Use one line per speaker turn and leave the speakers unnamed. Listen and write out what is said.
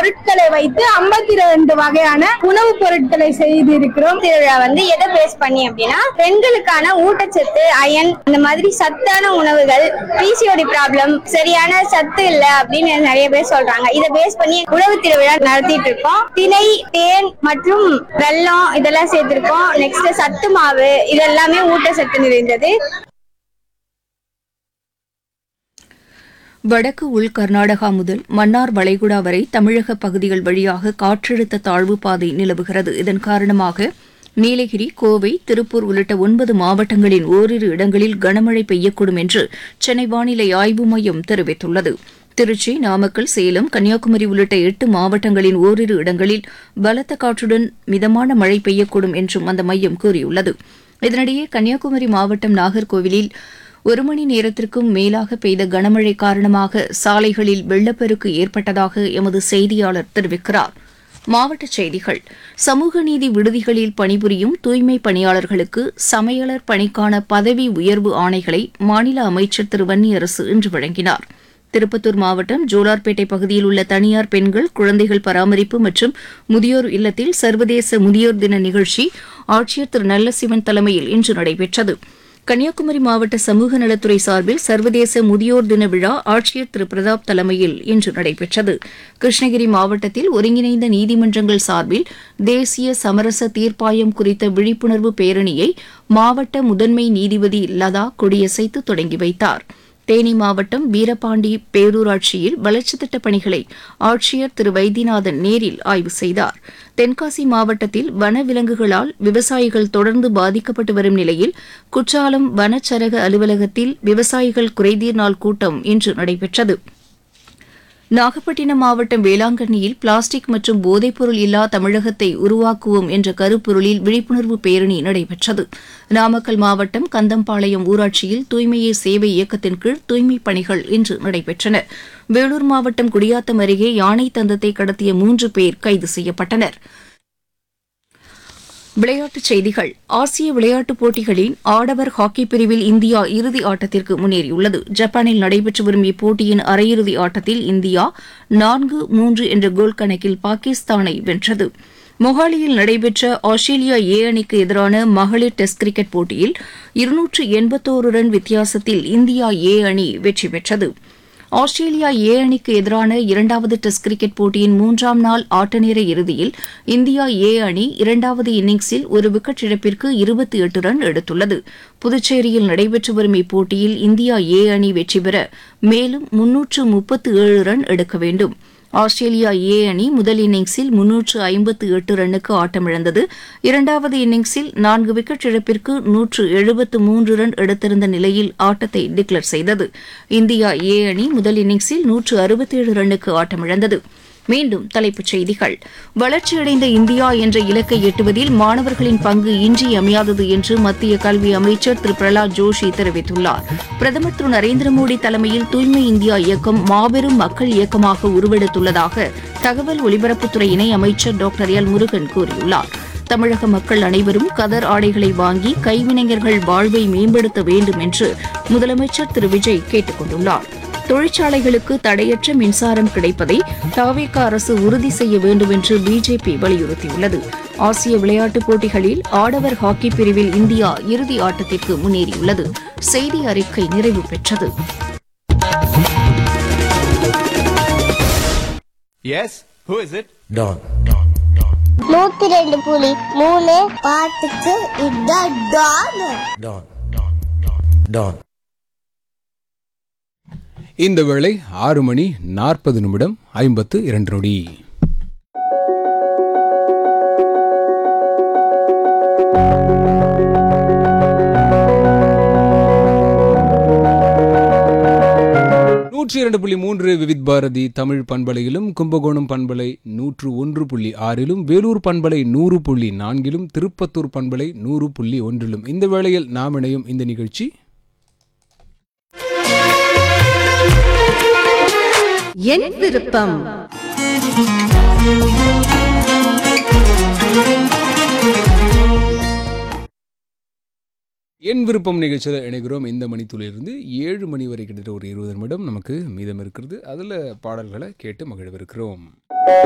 பொருட்களை வைத்து ஐம்பத்தி ரெண்டு வகையான உணவுப் பொருட்களை செய்திருக்கிறோம்
திருவிழா வந்து எதை பேஸ் பண்ணி அப்படின்னா பெண்களுக்கான ஊட்டச்சத்து அயன் இந்த மாதிரி சத்தான உணவுகள் பிசிஓடி ப்ராப்ளம் சரியான சத்து இல்ல அப்படின்னு நிறைய பேர் சொல்றாங்க இதை பேஸ் பண்ணி உணவு திருவிழா நடத்திட்டு இருக்கோம் திணை தேன் மற்றும் வெல்லம் இதெல்லாம் சேர்த்திருக்கோம் நெக்ஸ்ட் சத்து மாவு இதெல்லாமே ஊட்டச்சத்து நிறைந்தது
வடக்கு உள் கர்நாடகா முதல் மன்னார் வளைகுடா வரை தமிழக பகுதிகள் வழியாக காற்றழுத்த தாழ்வு பாதை நிலவுகிறது இதன் காரணமாக நீலகிரி கோவை திருப்பூர் உள்ளிட்ட ஒன்பது மாவட்டங்களின் ஓரிரு இடங்களில் கனமழை பெய்யக்கூடும் என்று சென்னை வானிலை ஆய்வு மையம் தெரிவித்துள்ளது திருச்சி நாமக்கல் சேலம் கன்னியாகுமரி உள்ளிட்ட எட்டு மாவட்டங்களின் ஓரிரு இடங்களில் பலத்த காற்றுடன் மிதமான மழை பெய்யக்கூடும் என்றும் அந்த மையம் கூறியுள்ளது இதனிடையே கன்னியாகுமரி மாவட்டம் நாகர்கோவிலில் ஒரு மணி நேரத்திற்கும் மேலாக பெய்த கனமழை காரணமாக சாலைகளில் வெள்ளப்பெருக்கு ஏற்பட்டதாக எமது செய்தியாளர் தெரிவிக்கிறார் மாவட்டச் செய்திகள் சமூக நீதி விடுதிகளில் பணிபுரியும் தூய்மை பணியாளர்களுக்கு சமையலர் பணிக்கான பதவி உயர்வு ஆணைகளை மாநில அமைச்சர் திரு வன்னியரசு இன்று வழங்கினார் திருப்பத்தூர் மாவட்டம் ஜோலார்பேட்டை பகுதியில் உள்ள தனியார் பெண்கள் குழந்தைகள் பராமரிப்பு மற்றும் முதியோர் இல்லத்தில் சர்வதேச முதியோர் தின நிகழ்ச்சி ஆட்சியர் திரு நல்லசிவன் தலைமையில் இன்று நடைபெற்றது கன்னியாகுமரி மாவட்ட சமூக நலத்துறை சார்பில் சர்வதேச முதியோர் தின விழா ஆட்சியர் திரு பிரதாப் தலைமையில் இன்று நடைபெற்றது கிருஷ்ணகிரி மாவட்டத்தில் ஒருங்கிணைந்த நீதிமன்றங்கள் சார்பில் தேசிய சமரச தீர்ப்பாயம் குறித்த விழிப்புணர்வு பேரணியை மாவட்ட முதன்மை நீதிபதி லதா கொடியசைத்து தொடங்கி வைத்தார் தேனி மாவட்டம் வீரபாண்டி பேரூராட்சியில் வளர்ச்சித் திட்டப் பணிகளை ஆட்சியர் திரு வைத்தியநாதன் நேரில் ஆய்வு செய்தார் தென்காசி மாவட்டத்தில் வனவிலங்குகளால் விவசாயிகள் தொடர்ந்து பாதிக்கப்பட்டு வரும் நிலையில் குற்றாலம் வனச்சரக அலுவலகத்தில் விவசாயிகள் குறைதீர் நாள் கூட்டம் இன்று நடைபெற்றது நாகப்பட்டினம் மாவட்டம் வேளாங்கண்ணியில் பிளாஸ்டிக் மற்றும் போதைப்பொருள் இல்லா தமிழகத்தை உருவாக்குவோம் என்ற கருப்பொருளில் விழிப்புணர்வு பேரணி நடைபெற்றது நாமக்கல் மாவட்டம் கந்தம்பாளையம் ஊராட்சியில் தூய்மையே சேவை இயக்கத்தின் கீழ் தூய்மைப் பணிகள் இன்று நடைபெற்றன வேலூர் மாவட்டம் குடியாத்தம் அருகே யானை தந்தத்தை கடத்திய மூன்று பேர் கைது செய்யப்பட்டனர் விளையாட்டுச் செய்திகள் ஆசிய விளையாட்டுப் போட்டிகளின் ஆடவர் ஹாக்கி பிரிவில் இந்தியா இறுதி ஆட்டத்திற்கு முன்னேறியுள்ளது ஜப்பானில் நடைபெற்று வரும் இப்போட்டியின் அரையிறுதி ஆட்டத்தில் இந்தியா நான்கு மூன்று என்ற கோல் கணக்கில் பாகிஸ்தானை வென்றது மொஹாலியில் நடைபெற்ற ஆஸ்திரேலியா ஏ அணிக்கு எதிரான மகளிர் டெஸ்ட் கிரிக்கெட் போட்டியில் இருநூற்று எண்பத்தோரு ரன் வித்தியாசத்தில் இந்தியா ஏ அணி வெற்றி பெற்றது ஆஸ்திரேலியா ஏ அணிக்கு எதிரான இரண்டாவது டெஸ்ட் கிரிக்கெட் போட்டியின் மூன்றாம் நாள் ஆட்டநேர இறுதியில் இந்தியா ஏ அணி இரண்டாவது இன்னிங்ஸில் ஒரு விக்கெட் இழப்பிற்கு இருபத்தி எட்டு ரன் எடுத்துள்ளது புதுச்சேரியில் நடைபெற்று வரும் இப்போட்டியில் இந்தியா ஏ அணி வெற்றி பெற மேலும் முன்னூற்று முப்பத்து ஏழு ரன் எடுக்க வேண்டும் ஆஸ்திரேலியா ஏ அணி முதல் இன்னிங்ஸில் முன்னூற்று ஐம்பத்து எட்டு ரன்னுக்கு ஆட்டமிழந்தது இரண்டாவது இன்னிங்ஸில் நான்கு விக்கெட் இழப்பிற்கு நூற்று எழுபத்து மூன்று ரன் எடுத்திருந்த நிலையில் ஆட்டத்தை டிக்ளேர் செய்தது இந்தியா ஏ அணி முதல் இன்னிங்ஸில் நூற்று அறுபத்தேழு ரன்னுக்கு ஆட்டமிழந்தது மீண்டும் தலைப்புச் செய்திகள் வளர்ச்சியடைந்த இந்தியா என்ற இலக்கை எட்டுவதில் மாணவர்களின் பங்கு இன்றியமையாதது என்று மத்திய கல்வி அமைச்சர் திரு பிரகலாத் ஜோஷி தெரிவித்துள்ளார் பிரதமர் திரு நரேந்திர மோடி தலைமையில் தூய்மை இந்தியா இயக்கம் மாபெரும் மக்கள் இயக்கமாக உருவெடுத்துள்ளதாக தகவல் ஒலிபரப்புத்துறை இணை அமைச்சர் டாக்டர் எல் முருகன் கூறியுள்ளார் தமிழக மக்கள் அனைவரும் கதர் ஆடைகளை வாங்கி கைவினைஞர்கள் வாழ்வை மேம்படுத்த வேண்டும் என்று முதலமைச்சர் திரு விஜய் கேட்டுக் கொண்டுள்ளார் தொழிற்சாலைகளுக்கு தடையற்ற மின்சாரம் கிடைப்பதை தாவேக அரசு உறுதி செய்ய வேண்டும் என்று பிஜேபி வலியுறுத்தியுள்ளது ஆசிய விளையாட்டுப் போட்டிகளில் ஆடவர் ஹாக்கி பிரிவில் இந்தியா இறுதி ஆட்டத்திற்கு முன்னேறியுள்ளது செய்தி அறிக்கை நிறைவு பெற்றது
Yes? Who is it?
Don.
நூத்தி ரெண்டு புலி மூணு பாட்டுக்கு இதான் டான்
Don. Don.
இந்த வேளை ஆறு மணி நாற்பது நிமிடம் ஐம்பத்து இரண்டு நொடி நூற்றி இரண்டு புள்ளி மூன்று விவித் பாரதி தமிழ் பண்பலையிலும் கும்பகோணம் பண்பலை நூற்று ஒன்று புள்ளி ஆறிலும் வேலூர் பண்பலை நூறு புள்ளி நான்கிலும் திருப்பத்தூர் பண்பலை நூறு புள்ளி ஒன்றிலும் இந்த வேளையில் நாம் இணையும் இந்த நிகழ்ச்சி
என் விருப்பம்
என் விருப்பம் நிகழ்ச்சியில் இணைகிறோம் இந்த மணித்துளிலிருந்து ஏழு மணி வரை கிட்டத்தட்ட ஒரு இருபது நிமிடம் நமக்கு மீதம் இருக்கிறது அதில் பாடல்களை கேட்டு மகிழவிருக்கிறோம்